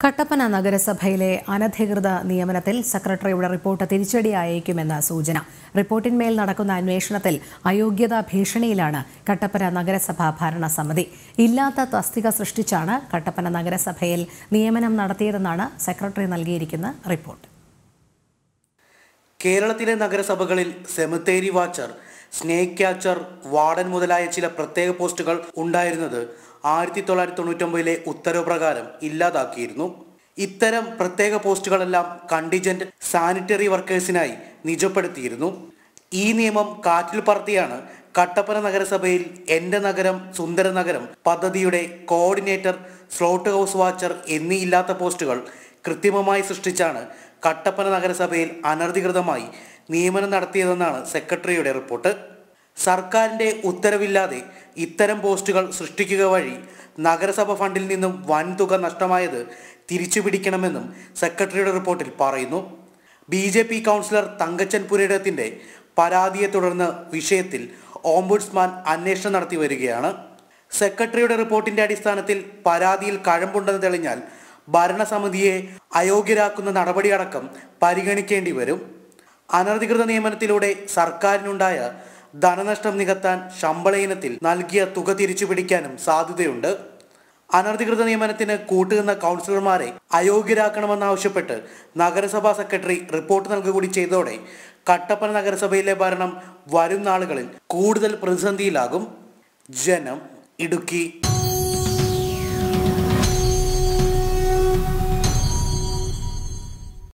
കട്ടപ്പന നഗരസഭയിലെ അനധികൃത നിയമനത്തിൽ സെക്രട്ടറിയുടെ റിപ്പോർട്ട് തിരിച്ചടിയായേക്കുമെന്ന സൂചന റിപ്പോർട്ടിന്മേൽ നടക്കുന്ന അന്വേഷണത്തിൽ അയോഗ്യതാ ഭീഷണിയിലാണ് കട്ടപ്പന നഗരസഭ ഭരണസമിതി ഇല്ലാത്ത തസ്തിക സൃഷ്ടിച്ചാണ് കട്ടപ്പന നഗരസഭയിൽ നിയമനം നടത്തിയതെന്നാണ് സെക്രട്ടറി നൽകിയിരിക്കുന്ന റിപ്പോർട്ട് കേരളത്തിലെ നഗരസഭകളിൽ cemetery watcher snake catcher warden മുതലായ ചില പ്രത്യേക പോസ്റ്റുകൾ ഉണ്ടായിരുന്നത് ആയിരത്തി തൊള്ളായിരത്തി തൊണ്ണൂറ്റൊമ്പതിലെ ഉത്തരവ് പ്രകാരം ഇല്ലാതാക്കിയിരുന്നു ഇത്തരം പ്രത്യേക പോസ്റ്റുകളെല്ലാം കണ്ടിജന്റ് സാനിറ്ററി വർക്കേഴ്സിനായി നിജപ്പെടുത്തിയിരുന്നു ഈ നിയമം കാറ്റിൽ പറത്തിയാണ് കട്ടപ്പന നഗരസഭയിൽ എൻ്റെ നഗരം സുന്ദര നഗരം പദ്ധതിയുടെ കോർഡിനേറ്റർ സ്ലോട്ട് ഹൗസ് വാച്ചർ എന്നീ ഇല്ലാത്ത പോസ്റ്റുകൾ കൃത്രിമമായി സൃഷ്ടിച്ചാണ് കട്ടപ്പന നഗരസഭയിൽ അനധികൃതമായി നിയമനം നടത്തിയതെന്നാണ് സെക്രട്ടറിയുടെ റിപ്പോർട്ട് സർക്കാരിന്റെ ഉത്തരവില്ലാതെ ഇത്തരം പോസ്റ്റുകൾ സൃഷ്ടിക്കുക വഴി നഗരസഭ ഫണ്ടിൽ നിന്നും വൻതുക നഷ്ടമായത് തിരിച്ചു പിടിക്കണമെന്നും സെക്രട്ടറിയുടെ റിപ്പോർട്ടിൽ പറയുന്നു B J P councillor Thankachan പുരയിടത്തിന്റെ പരാതിയെ തുടർന്ന് വിഷയത്തിൽ ഓംബുഡ്സ്മാൻ അന്വേഷണം നടത്തി വരികയാണ് സെക്രട്ടറിയുടെ റിപ്പോർട്ടിന്റെ അടിസ്ഥാനത്തിൽ പരാതിയിൽ കഴമ്പുണ്ടെന്ന് തെളിഞ്ഞാൽ ഭരണസമിതിയെ അയോഗ്യരാക്കുന്ന നടപടിയടക്കം പരിഗണിക്കേണ്ടി വരും അനധികൃത നിയമനത്തിലൂടെ സർക്കാരിനുണ്ടായ ധനനഷ്ടം നികത്താൻ ശമ്പള ഇനത്തിൽ നൽകിയ തുക തിരിച്ചു പിടിക്കാനും സാധ്യതയുണ്ട് അനധികൃത നിയമനത്തിന് കൂട്ടുനിന്ന കൗൺസിലർമാരെ അയോഗ്യരാക്കണമെന്നാവശ്യപ്പെട്ട് നഗരസഭാ സെക്രട്ടറി റിപ്പോർട്ട് നൽകുക കൂടി ചെയ്തതോടെ കട്ടപ്പന നഗരസഭയിലെ ഭരണം വരും നാളുകളിൽ കൂടുതൽ പ്രതിസന്ധിയിലാകും ജനം ഇടുക്കി